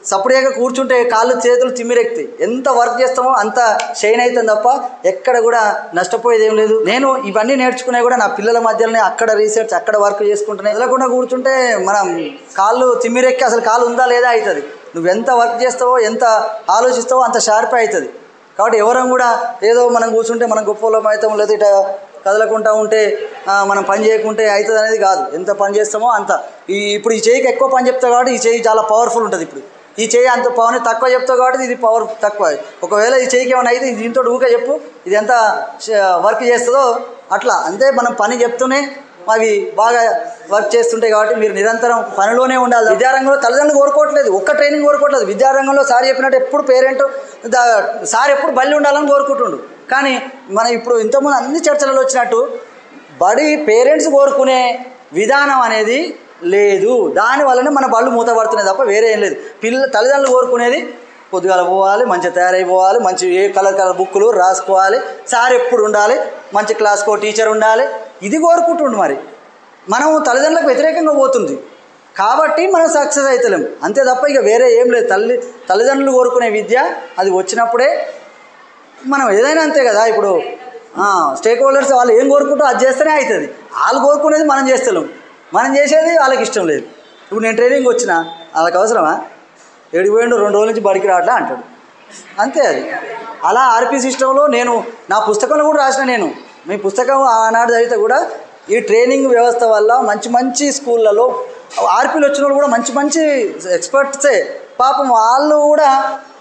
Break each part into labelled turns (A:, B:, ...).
A: సపరేట్గా కూర్చుంటే కాళ్ళు చేతులు తిమ్మిరెక్తాయి ఎంత వర్క్ చేస్తామో అంత షైన్ అవుతుంది తప్ప ఎక్కడ కూడా నష్టపోయేది ఏం లేదు నేను ఇవన్నీ నేర్చుకునే కూడా నా పిల్లల మధ్యలోనే అక్కడ రీసెర్చ్ అక్కడ వర్క్ చేసుకుంటున్నాయి ఎదలకుండా కూర్చుంటే మనం కాళ్ళు తిమ్మిరెక్కి అసలు కాళ్ళు ఉందా లేదా అవుతుంది నువ్వు ఎంత వర్క్ చేస్తావో ఎంత ఆలోచిస్తావో అంత షార్ప్ అవుతుంది కాబట్టి ఎవరం కూడా ఏదో మనం కూర్చుంటే మనం గొప్పలం అవుతాం లేదా ఇట కదలకుండా ఉంటే ఆ, మనం పని చేయకుంటే అవుతుంది అనేది కాదు ఎంత పని చేస్తామో అంత ఈ ఇప్పుడు ఈ చేయికి ఎక్కువ పని చెప్తా కాబట్టి ఈ చేయి చాలా పవర్ఫుల్ ఉంటుంది ఇప్పుడు ఈ చేయి అంత పవర్ తక్కువ చెప్తా కాబట్టి ఇది పవర్ తక్కువ ఒకవేళ ఈ చేయికి ఏమైనా అయితే దీంతో ఊకే చెప్పు ఇది ఎంత వర్క్ చేస్తుందో అట్లా అంతే మనం పని చెప్తూనే అవి బాగా వర్క్ చేస్తుంటాయి కాబట్టి మీరు నిరంతరం పనిలోనే ఉండాలి విద్యారంగంలో తల్లిదండ్రులు కోరుకోవట్లేదు ఒక్క ట్రైనింగ్ కోరుకోవట్లేదు విద్యారంగంలో సార్ చెప్పినట్టు ఎప్పుడు పేరెంట్ సార్ ఎప్పుడు బలి ఉండాలని కోరుకుంటుండు కానీ మనం ఇప్పుడు ఇంతకుముందు అన్ని చర్చలలో వచ్చినట్టు బడి పేరెంట్స్ కోరుకునే విధానం అనేది లేదు దాని వల్లనే మన బళ్ళు మూతపడుతున్నాయి తప్ప వేరే ఏం లేదు పిల్ల తల్లిదండ్రులు కోరుకునేది పొద్దుగాల పోవాలి మంచిగా తయారైపోవాలి మంచి ఏ కలర్ కలర్ బుక్కులు రాసుకోవాలి సార్ ఎప్పుడు ఉండాలి మంచి క్లాస్కో టీచర్ ఉండాలి ఇది కోరుకుంటుండు మరి మనం తల్లిదండ్రులకు వ్యతిరేకంగా పోతుంది కాబట్టి మనం సక్సెస్ అవుతలేం అంతే తప్ప ఇక వేరే ఏం లేదు తల్లి తల్లిదండ్రులు కోరుకునే విద్య అది వచ్చినప్పుడే మనం ఏదైనా అంతే కదా ఇప్పుడు స్టేక్ హోల్డర్స్ వాళ్ళు ఏం కోరుకుంటారో అది చేస్తేనే అవుతుంది వాళ్ళు కోరుకునేది మనం చేస్తలేం మనం చేసేది వాళ్ళకి ఇష్టం లేదు ఇప్పుడు నేను ట్రైనింగ్ వచ్చిన వాళ్ళకి అవసరమా ఏడికి పోయిండు రెండు రోజుల నుంచి బడికి రావట్లే అంటాడు అంతే అది అలా ఆర్పీ సిస్టంలో నేను నా పుస్తకంలో కూడా రాసిన నేను మీ పుస్తకం ఆనాడు చదివితే కూడా ఈ ట్రైనింగ్ వ్యవస్థ వల్ల మంచి మంచి స్కూళ్ళలో ఆర్పీలు వచ్చిన వాళ్ళు కూడా మంచి మంచి ఎక్స్పర్ట్సే పాపం వాళ్ళు కూడా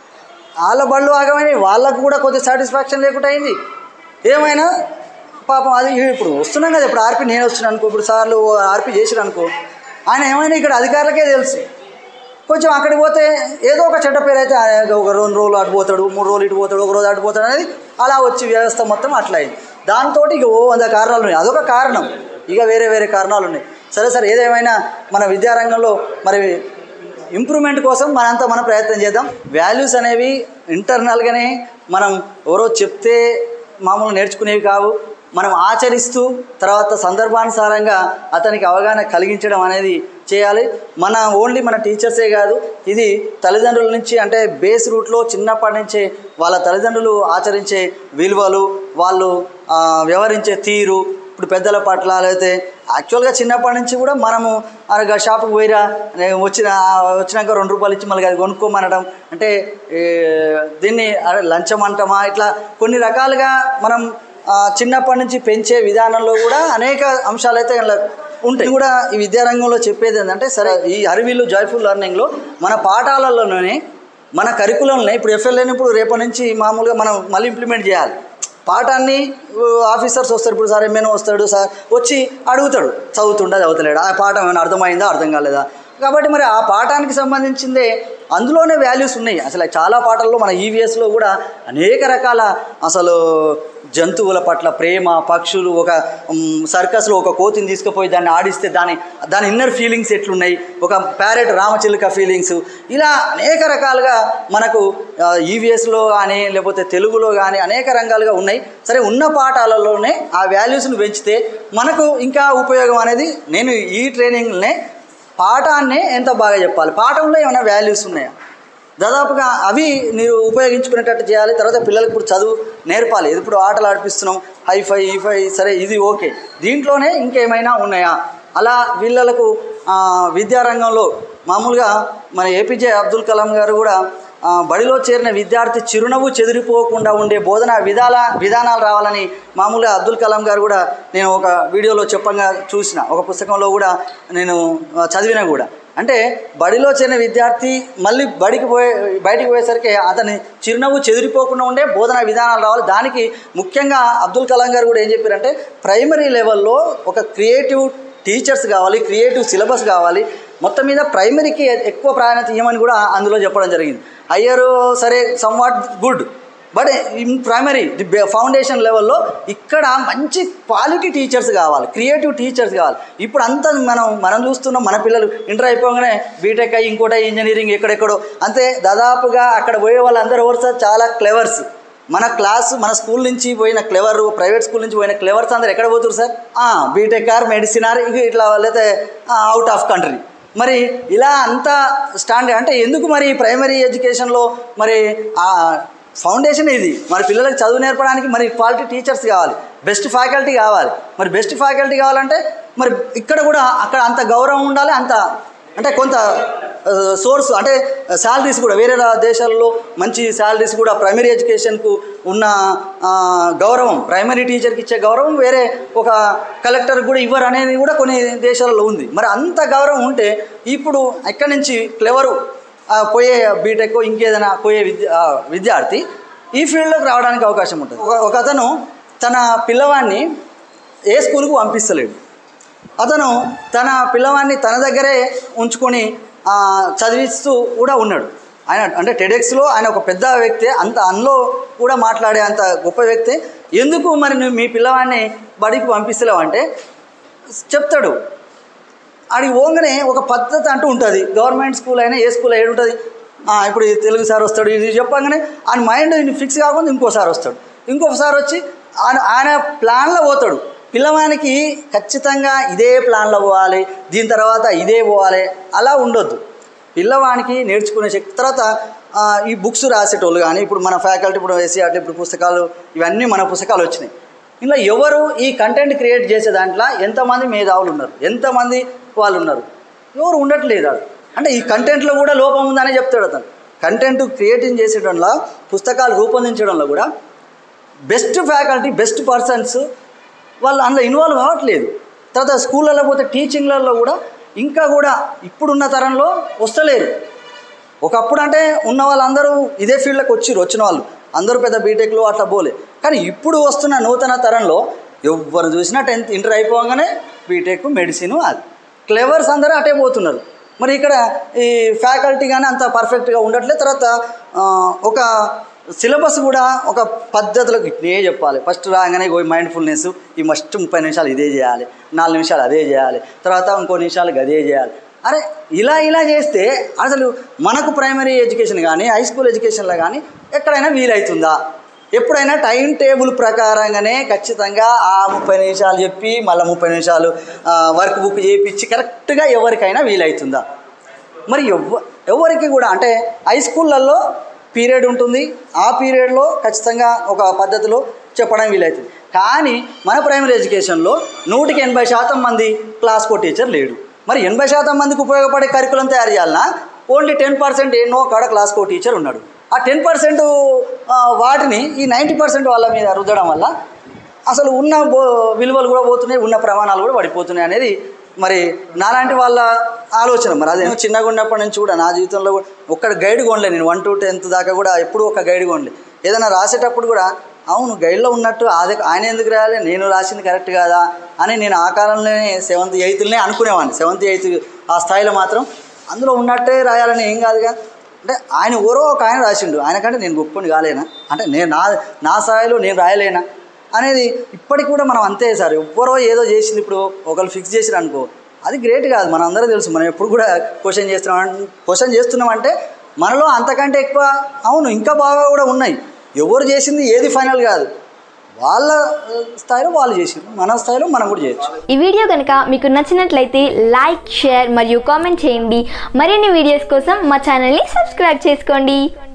A: వాళ్ళ బళ్ళు ఆగమని వాళ్ళకు కూడా కొద్దిగా సాటిస్ఫాక్షన్ లేకుండా అయింది ఏమైనా పాపం అది ఇప్పుడు వస్తున్నాం కదా ఇప్పుడు ఆర్పీ నేను వస్తున్నాను అనుకో ఇప్పుడు సార్లు ఆర్పీ చేసిరు అనుకో ఆయన ఏమైనా ఇక్కడ అధికారులకే తెలుసు కొంచెం అక్కడికి పోతే ఏదో ఒక చెడ్డ పేరు అయితే ఆయన ఒక రెండు రోజులు అటు పోతాడు మూడు రోజులు ఇటు పోతాడు ఒక రోజు అటు పోతాడు అనేది అలా వచ్చి వ్యవస్థ మొత్తం అట్లా అయింది దాంతో ఇక ఓ వంద కారణాలు ఉన్నాయి అదొక కారణం ఇక వేరే వేరే కారణాలు ఉన్నాయి సరే సరే ఏదేమైనా మన విద్యారంగంలో మరి ఇంప్రూవ్మెంట్ కోసం మనంతా మనం ప్రయత్నం చేద్దాం వాల్యూస్ అనేవి ఇంటర్నల్గానే మనం ఎవరో చెప్తే మామూలు నేర్చుకునేవి కావు మనం ఆచరిస్తూ తర్వాత సందర్భానుసారంగా అతనికి అవగాహన కలిగించడం అనేది చేయాలి మన ఓన్లీ మన టీచర్సే కాదు ఇది తల్లిదండ్రుల నుంచి అంటే బేస్ రూట్లో చిన్నప్పటి నుంచే వాళ్ళ తల్లిదండ్రులు ఆచరించే విలువలు వాళ్ళు ఆ, వ్యవహరించే తీరు ఇప్పుడు పెద్దల పట్ల లేకపోతే యాక్చువల్గా చిన్నప్పటి నుంచి కూడా మనము ఆ షాపుకి పోయిరా నేను వచ్చిన వచ్చినాక రెండు రూపాయలు ఇచ్చి మళ్ళీ అది కొనుక్కోమనడం అంటే ఏ, దీన్ని అరే లంచం అంటామా ఇట్లా కొన్ని రకాలుగా మనం ఆ, చిన్నప్పటి నుంచి పెంచే విధానంలో కూడా అనేక అంశాలు అయితే అందులో ఉంటాయి ఇది కూడా ఈ విద్యారంగంలో చెప్పేది ఏంటంటే సరే ఈ అరవిల్లు జాయ్ఫుల్ లెర్నింగ్లో మన పాఠాలలోనే మన కరికులంలో ఇప్పుడు ఎఫ్ఎల్ఏని ఇప్పుడు రేపటి నుంచి మామూలుగా మనం మళ్ళీ ఇంప్లిమెంట్ చేయాలి పాఠాన్ని ఊ, ఆఫీసర్స్ వస్తారు ఇప్పుడు సార్ ఎంఏనో వస్తాడు సార్ వచ్చి అడుగుతాడు చదువుతుండా చదువుతలేడా ఆ పాఠం ఏమైనా అర్థమైందా అర్థం కాలేదా కాబట్టి మరి ఆ పాఠానికి సంబంధించిందే అందులోనే వాల్యూస్ ఉన్నాయి అసలు చాలా పాటల్లో మన ఈవీఎస్లో కూడా అనేక రకాల అసలు జంతువుల పట్ల ప్రేమ పక్షులు ఒక మ్, సర్కస్లో ఒక కోతిని తీసుకుపోయి దాన్ని ఆడిస్తే దాని దాని ఇన్నర్ ఫీలింగ్స్ ఎట్లున్నాయి ఒక ప్యారెట్ రామచిలుక ఫీలింగ్స్ ఇలా అనేక రకాలుగా మనకు ఈవీఎస్లో కానీ లేకపోతే తెలుగులో కానీ అనేక రంగాలుగా ఉన్నాయి సరే ఉన్న పాఠాలలోనే ఆ వాల్యూస్ను పెంచితే మనకు ఇంకా ఉపయోగం అనేది నేను ఈ ట్రైనింగ్నే పాఠాన్నే ఎంత బాగా చెప్పాలి పాఠంలో ఏమైనా వాల్యూస్ ఉన్నాయా దాదాపుగా అవి మీరు ఉపయోగించుకునేటట్టు చేయాలి తర్వాత పిల్లలకు ఇప్పుడు చదువు నేర్పాలి ఇది ఇప్పుడు ఆటలు ఆడిపిస్తున్నాం హైఫై ఈఫై సరే ఇది ఓకే దీంట్లోనే ఇంకేమైనా ఉన్నాయా అలా వీళ్ళకు ఆ, విద్యారంగంలో మామూలుగా మన ఏపీజే అబ్దుల్ కలాం గారు కూడా ఆ, బడిలో చేరిన విద్యార్థి చిరునవ్వు చెదిరిపోకుండా ఉండే బోధన విధాల విధానాలు రావాలని మామూలుగా అబ్దుల్ కలాం గారు కూడా నేను ఒక వీడియోలో చెప్పంగా చూసిన ఒక పుస్తకంలో కూడా నేను ఆ, చదివిన కూడా అంటే బడిలో చేరిన విద్యార్థి మళ్ళీ బడికి పోయే బయటికి పోయేసరికి అతని చిరునవ్వు చెదిరిపోకుండా ఉండే బోధన విధానాలు రావాలి దానికి ముఖ్యంగా అబ్దుల్ కలాం గారు కూడా ఏం చెప్పారంటే ప్రైమరీ లెవెల్లో ఒక క్రియేటివ్ టీచర్స్ కావాలి క్రియేటివ్ సిలబస్ కావాలి మొత్తం మీద ప్రైమరీకి ఎక్కువ ప్రాధాన్యత ఇవ్వమని కూడా అందులో చెప్పడం జరిగింది హయ్యర్ సరే somewhat good but in primary the foundation లెవెల్లో ఇక్కడ మంచి క్వాలిటీ టీచర్స్ కావాలి క్రియేటివ్ టీచర్స్ కావాలి ఇప్పుడు అంతా మనం మనం చూస్తున్నాం మన పిల్లలు ఇంటర్ అయిపోగానే బీటెక్ అయ్యి ఇంకోటి ఇంజనీరింగ్ ఎక్కడెక్కడో అంతే దాదాపుగా అక్కడ పోయే వాళ్ళందరూ ఎవరు సార్ చాలా క్లెవర్స్ మన క్లాస్ మన స్కూల్ నుంచి పోయిన క్లెవర్ ప్రైవేట్ స్కూల్ నుంచి పోయిన క్లెవర్స్ అందరు ఎక్కడ పోతున్నారు sir BTech or medicine or ఇక ఇట్లా లేకపోతే అవుట్ ఆఫ్ కంట్రీ మరి ఇలా అంత స్టాండర్డ్ అంటే ఎందుకు మరి ప్రైమరీ ఎడ్యుకేషన్లో మరి ఆ ఫౌండేషన్ ఇది మరి పిల్లలకు చదువు నేర్పడానికి మరి క్వాలిటీ టీచర్స్ కావాలి బెస్ట్ ఫ్యాకల్టీ కావాలి మరి బెస్ట్ ఫ్యాకల్టీ కావాలంటే మరి ఇక్కడ కూడా అక్కడ అంత గౌరవం ఉండాలి అంత అంటే కొంత సోర్స్ అంటే శాలరీస్ కూడా వేరే రా- దేశాల్లో మంచి శాలరీస్ కూడా ప్రైమరీ ఎడ్యుకేషన్కు ఉన్న ఆ, గౌరవం ప్రైమరీ టీచర్కి ఇచ్చే గౌరవం వేరే ఒక కలెక్టర్ కూడా ఇవ్వరు అనేది కూడా కొన్ని దేశాలలో ఉంది మరి అంత గౌరవం ఉంటే ఇప్పుడు ఎక్కడి నుంచి క్లెవరు పోయే బీటెక్ ఇంకేదైనా పోయే విద్య ఆ, విద్యార్థి ఈ ఫీల్డ్లోకి రావడానికి అవకాశం ఉంటుంది ఒక ఒక అతను తన పిల్లవాడిని ఏ స్కూల్కు పంపిస్తలేడు అతను తన పిల్లవాడిని తన దగ్గరే ఉంచుకొని ఆ, చదివిస్తూ కూడా ఉన్నాడు ఆయన అంటే టెడెక్స్లో ఆయన ఒక పెద్ద వ్యక్తి అంత అందులో కూడా మాట్లాడే అంత గొప్ప వ్యక్తి ఎందుకు మరి నువ్వు మీ పిల్లవాడిని బడికి పంపిస్తలేవు అంటే చెప్తాడు ఆడికి పోగానే ఒక పద్ధతి అంటూ ఉంటుంది గవర్నమెంట్ స్కూల్ అయినా ఏ స్కూల్ ఏడు ఉంటుంది ఆ, ఇప్పుడు ఈ తెలుగు సార్ వస్తాడు ఇది చెప్పగానే ఆయన మైండ్ ఫిక్స్ కాకుండా ఇంకోసారి వస్తాడు ఇంకొకసారి వచ్చి ఆయన ఆయన ప్లాన్లో పోతాడు పిల్లవానికి ఖచ్చితంగా ఇదే ప్లాన్లో పోవాలి దీని తర్వాత ఇదే పోవాలి అలా ఉండొద్దు పిల్లవానికి నేర్చుకునే శక్తి తర్వాత ఆ, ఈ బుక్స్ రాసేటోళ్ళు కానీ ఇప్పుడు మన ఫ్యాకల్టీ ఇప్పుడు వేసి ఇప్పుడు పుస్తకాలు ఇవన్నీ మన పుస్తకాలు వచ్చినాయి ఇలా ఎవరు ఈ కంటెంట్ క్రియేట్ చేసే దాంట్లో ఎంతమంది మేధావులు ఉన్నారు ఎంతమంది వాళ్ళు ఉన్నారు ఎవరు ఉండట్లేదు ఆడు అంటే ఈ కంటెంట్లో కూడా లోపం ఉందని చెప్తాడు అతను కంటెంట్ క్రియేటింగ్ చేసేటంలో పుస్తకాలు రూపొందించడంలో కూడా బెస్ట్ ఫ్యాకల్టీ బెస్ట్ పర్సన్స్ వాళ్ళు అందులో ఇన్వాల్వ్ అవ్వట్లేదు తర్వాత స్కూళ్ళలో పోతే టీచింగ్లలో కూడా ఇంకా కూడా ఇప్పుడున్న తరంలో వస్తలేరు ఒకప్పుడు అంటే ఉన్న వాళ్ళందరూ ఇదే ఫీల్డ్లోకి వచ్చిర్రు వచ్చిన వాళ్ళు అందరూ పెద్ద బీటెక్లో అట్లా పోలే కానీ ఇప్పుడు వస్తున్న నూతన తరంలో ఎవరు చూసినా టెన్త్ ఇంటర్ అయిపోగానే బీటెక్ మెడిసిన్ అది క్లెవర్స్ అందరూ అటే పోతున్నారు మరి ఇక్కడ ఈ ఫ్యాకల్టీ కానీ అంత పర్ఫెక్ట్గా ఉండట్లేదు తర్వాత ఆ, ఒక సిలబస్ కూడా ఒక పద్ధతిలో ఇట్లే చెప్పాలి ఫస్ట్ రాగానే మైండ్ఫుల్నెస్ ఈ మస్ట్ ముప్పై నిమిషాలు ఇదే చేయాలి నాలుగు నిమిషాలు అదే చేయాలి తర్వాత ఇంకో నిమిషాలకు అదే చేయాలి అరే ఇలా ఇలా చేస్తే అసలు మనకు ప్రైమరీ ఎడ్యుకేషన్ కానీ హై స్కూల్ ఎడ్యుకేషన్లో కానీ ఎక్కడైనా వీలవుతుందా ఎప్పుడైనా టైం టేబుల్ ప్రకారంగానే ఖచ్చితంగా ఆ ముప్పై నిమిషాలు చెప్పి మళ్ళీ ముప్పై నిమిషాలు వర్క్ బుక్ చేయించి కరెక్ట్గా ఎవరికైనా వీలవుతుందా మరి ఎవ ఎవరికి కూడా అంటే హై స్కూళ్ళల్లో పీరియడ్ ఉంటుంది ఆ పీరియడ్లో ఖచ్చితంగా ఒక పద్ధతిలో చెప్పడం వీలవుతుంది కానీ మన ప్రైమరీ ఎడ్యుకేషన్లో నూటికి ఎనభై శాతం మంది క్లాస్కో టీచర్ లేడు మరి ఎనభై శాతం మందికి ఉపయోగపడే కరికులం తయారు చేయాలన్నా ఓన్లీ టెన్ పర్సెంట్ ఎన్నో కాడ క్లాస్కో టీచర్ ఉన్నాడు ఆ టెన్ పర్సెంట్ వాటిని ఈ నైంటీ పర్సెంట్ వాళ్ళ మీద రుద్దడం వల్ల అసలు ఉన్న బో విలువలు కూడా పోతున్నాయి ఉన్న ప్రమాణాలు కూడా పడిపోతున్నాయి అనేది మరి నాలాంటి వాళ్ళ ఆలోచన మరి అదే నేను చిన్నగా ఉన్నప్పటి నుంచి కూడా నా జీవితంలో కూడా ఒక్కడ గైడ్ కొనలే నేను వన్ టు టెన్త్ దాకా కూడా ఎప్పుడూ ఒక గైడ్ కొనలే ఏదైనా రాసేటప్పుడు కూడా అవును గైడ్లో ఉన్నట్టు అదే ఆయన ఎందుకు రాయాలి నేను రాసింది కరెక్ట్ కాదా అని నేను ఆ కాలంలోనే సెవెంత్ ఎయిత్లోనే అనుకునేవాడిని సెవెంత్ ఎయిత్ ఆ స్థాయిలో మాత్రం అందులో ఉన్నట్టే రాయాలని ఏం కాదుగా అంటే ఆయన ఎవరో ఒక ఆయన రాసిండు ఆయనకంటే నేను గొప్పని కాలేనా అంటే నేను నా నా స్థాయిలో నేను రాయలేనా అనేది ఇప్పటికి కూడా మనం అంతే సార్ ఎవ్వరో ఏదో చేసింది ఇప్పుడు ఒకరు ఫిక్స్ చేసిరు అనుకో అది గ్రేట్ కాదు మన అందరూ తెలుసు మనం ఎప్పుడు కూడా క్వశ్చన్ చేస్తున్నాం క్వశ్చన్ చేస్తున్నామంటే మనలో అంతకంటే ఎక్కువ అవును ఇంకా బాగా కూడా ఉన్నాయి ఎవరు చేసింది ఏది ఫైనల్ కాదు వాళ్ళ ఆ, స్థాయిలో వాళ్ళు చేసారు మన స్థాయిలో మనం కూడా చేయొచ్చు
B: ఈ వీడియో కనుక మీకు నచ్చినట్లయితే లైక్ షేర్ మరియు కామెంట్ చేయండి మరిన్ని వీడియోస్ కోసం మా ఛానల్ని సబ్స్క్రైబ్ చేసుకోండి